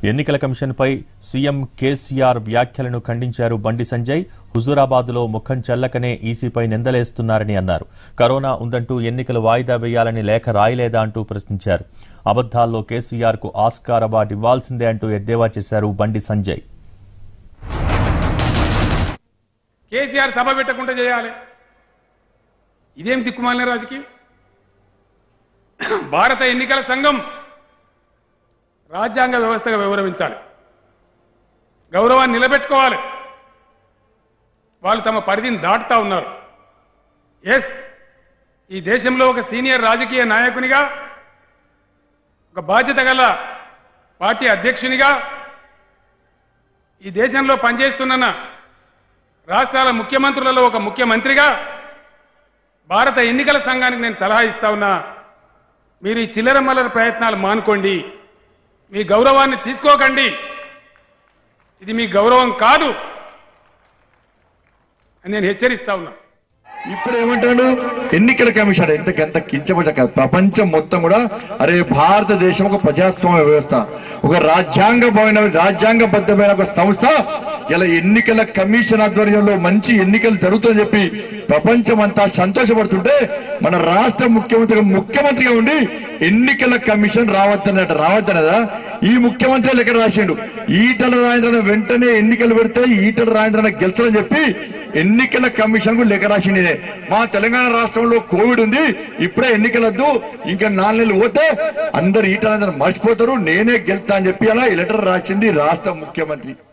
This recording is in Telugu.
ఎన్నికల కమిషన్పై సీఎం కేసీఆర్ వ్యాఖ్యలను ఖండించారు బండి సంజయ్ హుజూరాబాద్లో ముఖం చెల్లకనే ఈసీపై నిందలేస్తున్నారని అన్నారు కరోనా ఉందంటూ ఎన్నికలు వాయిదా వేయాలని లేఖ రాయలేదా అంటూ ప్రశ్నించారు అబద్దాల్లో కేసీఆర్కు ఆస్కార్ అవార్డు ఇవ్వాల్సిందే అంటూ ఎద్దేవా చేశారు బండి సంజయ్ కేసీఆర్ సభ పెట్టకుండా చేయాలి ఇదేం దిక్కుమాలిన రాజకీయం భారత ఎన్నికల సంఘం రాజ్యాంగ వ్యవస్థగా వివరించాలి గౌరవాన్ని నిలబెట్టుకోవాలి వాళ్ళు తమ పరిధిని దాటుతా ఉన్నారు ఎస్ ఈ దేశంలో ఒక సీనియర్ రాజకీయ నాయకునిగా ఒక బాధ్యత గల పార్టీ అధ్యక్షునిగా ఈ దేశంలో పనిచేస్తున్న రాష్ట్రాల ముఖ్యమంత్రులలో ఒక ముఖ్యమంత్రిగా భారత ఎన్నికల సంఘానికి నేను సలహా ఇస్తా ఉన్నా మీరు ఈ చిల్లర మల్లర ప్రయత్నాలు మానుకోండి మీ గౌరవాన్ని తీసుకోకండి ఇది మీ గౌరవం కాదు అని నేను హెచ్చరిస్తా ఉన్నా ఇప్పుడు ఏమంటాడు ఎన్నికల కమిషన్ ఎంత ఎంత కించపరచక ప్రపంచం మొత్తం కూడా అరే భారతదేశం ఒక ప్రజాస్వామ్య వ్యవస్థ ఒక రాజ్యాంగమైన రాజ్యాంగబద్ధమైన ఒక సంస్థ ఇలా ఎన్నికల కమిషన్ ఆధ్వర్యంలో మంచి ఎన్నికలు జరుగుతుందని చెప్పి ప్రపంచం అంతా సంతోషపడుతుంటే మన రాష్ట్ర ముఖ్యమంత్రి ముఖ్యమంత్రిగా ఉండి ఎన్నికల కమిషన్ రావద్దన్నట రావద్దనదా ఈ ముఖ్యమంత్రి లెక్క రాసిండు ఈటల రాజేంద్ర వెంటనే ఎన్నికలు పెడితే ఈటల రాజేంద్ర గెలుస్తారని చెప్పి ఎన్నికల కమిషన్ కు లెక్క రాసింది నేనే. మా తెలంగాణ రాష్ట్రంలో కోవిడ్ ఉంది ఇప్పుడే ఎన్నికలద్దు ఇంకా నాలుగు నెలలు పోతే అందరు ఈటలందరూ మర్చిపోతారు నేనే గెలుతా అని చెప్పి అలా ఈ లెటర్ రాసింది రాష్ట్ర ముఖ్యమంత్రి